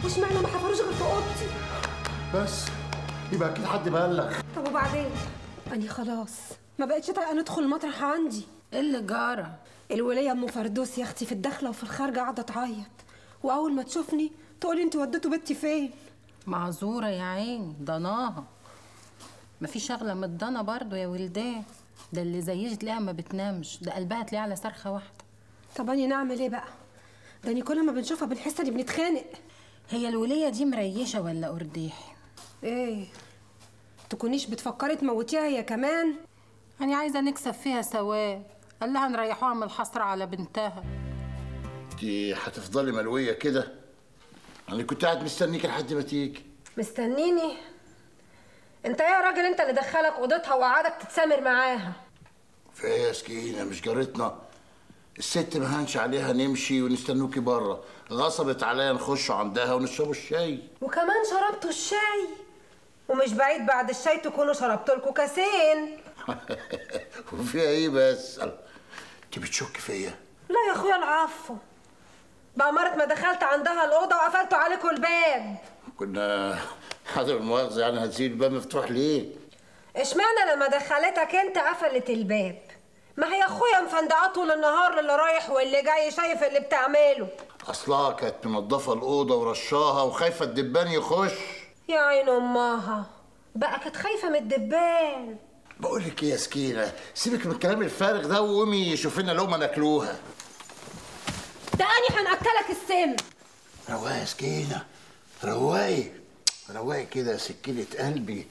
وش معنى ما حفروش غير في اوضتي بس يبقى اكيد حد بلغ طب وبعدين اني خلاص ما بقتش طايقه ندخل المطرح عندي ايه اللي جرى الولية ام فردوس يا اختي في الداخله وفي الخارجه قاعده تعيط واول ما تشوفني تقولي انت وديتوا بنتي فين معذوره يا عيني ضناها مفيش اغلى من الضنا برضه يا ولدان ده اللي زيش تلاقيها ما بتنامش ده قلبها تلاقيه على صرخه واحده طب اني نعمل ايه بقى ده اني كل ما بنشوفها بنحس اني بنتخانق هي الوليه دي مريشه ولا قرديح ايه تكونيش بتفكري تموتيها هي كمان انا عايزه نكسب فيها سواد قال لها نريحوها من الحسره على بنتها انت هتفضلي ملويه كده انا كنت قاعد مستنيك لحد ما تيجي مستنيني انت ايه يا راجل انت اللي دخلك اوضتها وقعدك تتسامر معاها في ايه يا سكينه مش جارتنا الست ما هنش عليها نمشي ونستنوكي بره غصبت عليا نخش عندها ونشربوا الشاي وكمان شربتوا الشاي ومش بعيد بعد الشاي تكونوا شربتوا لكم كاسين وفيها ايه بس انت بتشك فيا لا يا اخويا العفو بأمارة ما دخلت عندها الأوضة وقفلتوا عليكم الباب كنا حاضر المؤاخذه يعني هتسيب الباب مفتوح ليه اشمعنى لما دخلتك انت قفلت الباب ما هي اخويا مفندقاه طول النهار اللي رايح واللي جاي شايف اللي بتعمله اصلها كانت منضفه الاوضه ورشاها وخايفه الدبان يخش يا عين امها بقى كانت خايفه من الدبان بقول لك ايه يا سكينه سيبك من الكلام الفارغ ده وقومي شوفي لنا لقمه ناكلوها ده اني هنأكلك السم رواقي يا سكينه رواقي رواقي كده يا سكينه قلبي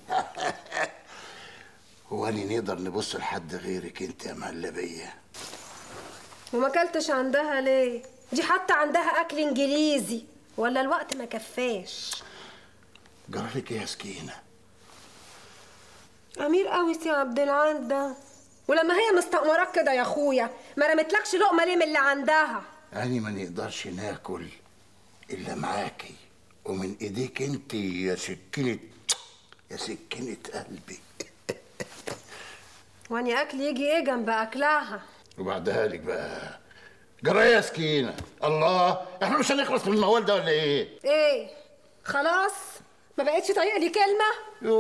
هو أني نقدر نبص لحد غيرك انت يا مهلبيه وما اكلتش عندها ليه دي حتى عندها اكل انجليزي ولا الوقت ما كفاش جرالك ايه يا سكينه امير قوي سي عبد العال ده ولما هي مستأمراك كده يا اخويا ما رمتلكش لقمه ليه من اللي عندها أني ما نقدرش ناكل إلا معاكي ومن إيديك أنت يا سكينة يا سكينة قلبي واني اكل يجي ايه جنب اكلها وبعدها لك بقى جرى إيه يا سكينة الله إحنا مش هنخلص من الموال ده ولا إيه؟ ايه خلاص ما بقتش طايقه لي كلمه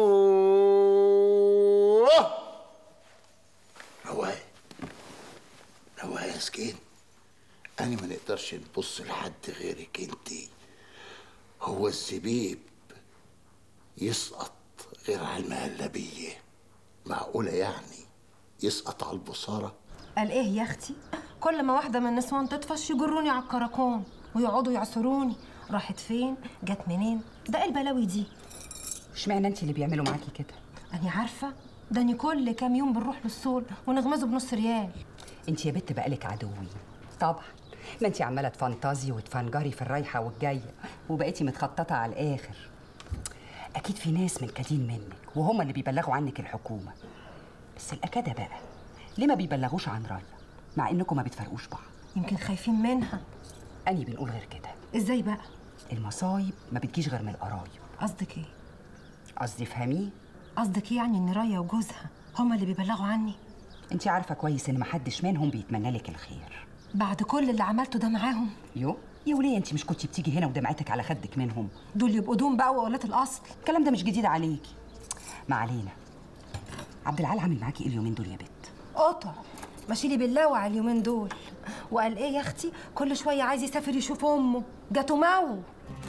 يوه رواق رواق يا سكين أنا ما نقدرش نبص لحد غيرك أنت هو الزبيب يسقط غير على المهلبية معقولة يعني يسقط على البصارة قال ايه يا اختي كل ما واحده من النسوان تطفش يجروني على الكراكون ويقعدوا يعصروني راحت فين جت منين ده ايه البلاوي دي اشمعنى انت اللي بيعملوا معاكي كده انا عارفه ده اني كل كام يوم بنروح للسول ونغمزه بنص ريال انت يا بت بقالك عدوين طبعا ما انت عماله تفنطزي وتفنجري في الرايحه والجايه وبقيتي متخططه على الاخر اكيد في ناس منكدين منك وهم اللي بيبلغوا عنك الحكومه بس الاكاده بقى ليه ما بيبلغوش عن رايا مع انكم ما بتفرقوش بعض يمكن خايفين منها اني بنقول غير كده ازاي بقى المصايب ما بتجيش غير من القرايب قصدك ايه قصدي فهميه قصدك ايه يعني ان رايا وجوزها هما اللي بيبلغوا عني انت عارفه كويس ان محدش منهم بيتمنى لك الخير بعد كل اللي عملته ده معاهم يو يا وليه انت مش كنتي بتيجي هنا ودمعتك على خدك منهم دول يبقوا دوم بقى وقولات الاصل الكلام ده مش جديد عليكي ما علينا عبد العال عامل معاكي ايه اليومين دول يا بت قطع ماشي لي بالله على اليومين دول وقال ايه يا اختي كل شويه عايز يسافر يشوف امه جاته مو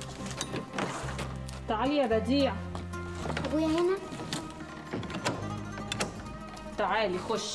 تعالي يا بديع ابويا هنا تعالي خش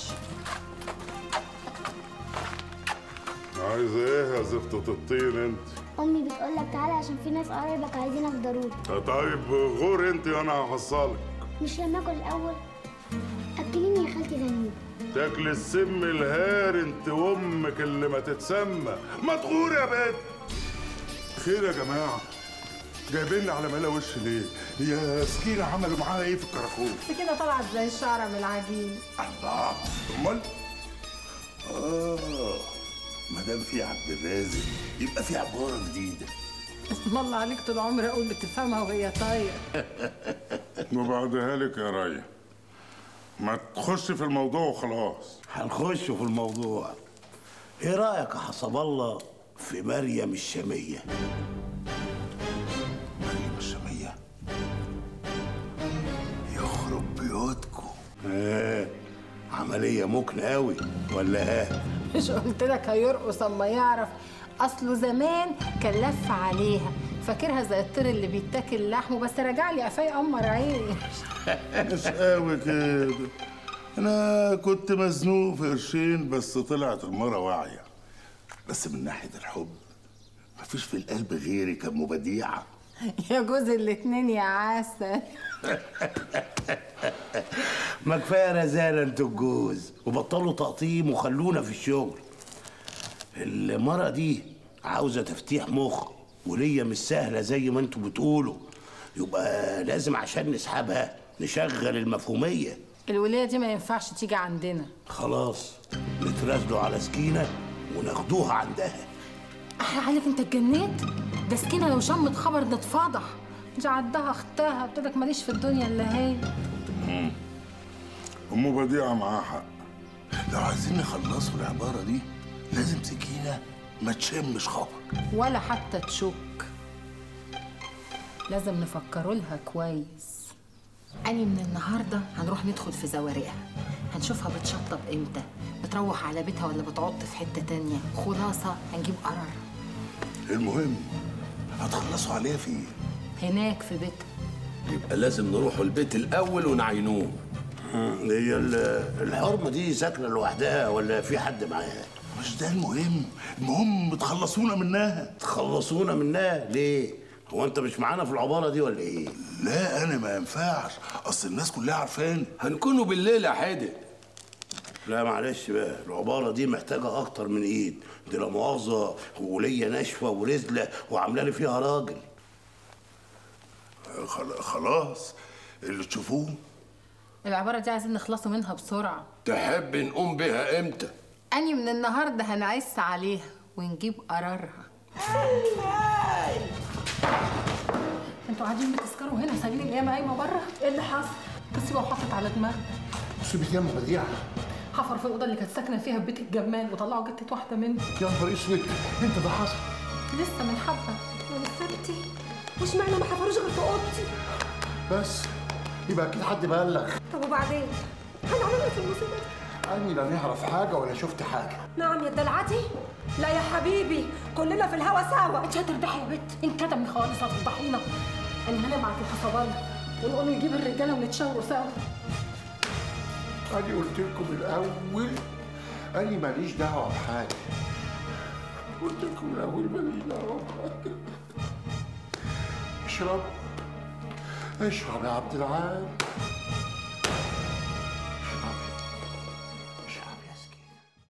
عايز ايه يا زفته الطين انت امي بتقول لك تعالى عشان في ناس قرايبك عايزينك ضروري طيب غور انت وانا هحصلك مش لما اكل الاول اكليني يا خالتي غنيم تاكل السم الهار انت وامك اللي ما تتسمى ما تغور يا بنت خير يا جماعه جايبين لي على ملا وش ليه يا سكينه عملوا معاها ايه في الكراكون كده طلعت زي الشعره من العجين الله امال اه ما دام في عبد الرازق يبقى في عباره جديده اسم الله عليك طول عمري اقول بتفهمها وهي طاير وبعدها لك يا ريا ما تخش في الموضوع وخلاص هنخش في الموضوع ايه رايك يا حسب الله في مريم الشاميه عمليه ممكن قوي ولا ها مش قلت لك هيرقص اما يعرف اصله زمان كان لف عليها فاكرها زي الطير اللي بيتاكل لحمه بس راجع لي قفاي قمر عيني مش قوي كده انا كنت مزنوق في قرشين بس طلعت المرة واعية بس من ناحية الحب مفيش في القلب غيري كان مبديعة يا جوز الاتنين يا عسل ما كفايه رزاله انتوا الجوز وبطلوا تقطيم وخلونا في الشغل المرة دي عاوزة تفتيح مخ وليا مش سهلة زي ما انتوا بتقولوا يبقى لازم عشان نسحبها نشغل المفهومية الولية دي ما ينفعش تيجي عندنا خلاص نترازلوا على سكينة وناخدوها عندها احلى عليك انت اتجنيت ده سكينة لو شمت خبر نتفضح دي عدها اختها قلت لك ماليش في الدنيا الا هي ام بديعة معاها حق لو عايزين نخلصوا العبارة دي لازم سكينة ما تشمش خبر ولا حتى تشك لازم نفكروا لها كويس أني من النهاردة هنروح ندخل في زوارقها هنشوفها بتشطب امتى بتروح على بيتها ولا بتعط في حتة تانية خلاصة هنجيب قرار المهم هتخلصوا عليها فين هناك في بيتها يبقى لازم نروحوا البيت الاول ونعينوه هي ال- الحرمة دي ساكنة لوحدها ولا في حد معاها؟ مش ده المهم المهم تخلصونا منها تخلصونا منها ليه؟ هو انت مش معانا في العبارة دي ولا ايه؟ لا انا ما ينفعش اصل الناس كلها عارفاني هنكونوا بالليل يا حادق لا معلش بقى العبارة دي محتاجة أكتر من إيد دي لا مؤاخذة ولية ناشفة ورزلة وعاملة لي فيها راجل خل- خلاص اللي تشوفوه العبارة دي عايزين نخلصوا منها بسرعة تحب نقوم بها امتى أني من النهاردة هنعس عليها ونجيب قرارها انتوا قاعدين بتسكروا هنا سايبين الياما قايمه بره ايه اللي حصل؟ تسيبها وحطت على دماغها سيبت يا ام بديعة حفروا في الاوضه اللي كانت ساكنه فيها في بيت الجمال وطلعوا جتة واحده منهم يا نهار اسود انت ده حصل لسه من حبه يا مسبتي وش معنى ما حفروش غير في اوضتي بس يبقى اكيد حد بلغ طب وبعدين هنعمل ايه في المصيبه دي؟ اني لا نعرف حاجة ولا شفت حاجة نعم يا دلعتي لا يا حبيبي كلنا في الهوا سوا انت هتربحي يا بت انكتمي خالص هتفضحينا انا هنبعت الحصبان ونقوم نجيب الرجاله ونتشاوروا سوا أنا قلت لكم الأول أنا ماليش دعوة بحاجة قلت لكم الأول ماليش دعوة بحاجة اشرب اشرب يا عبد العال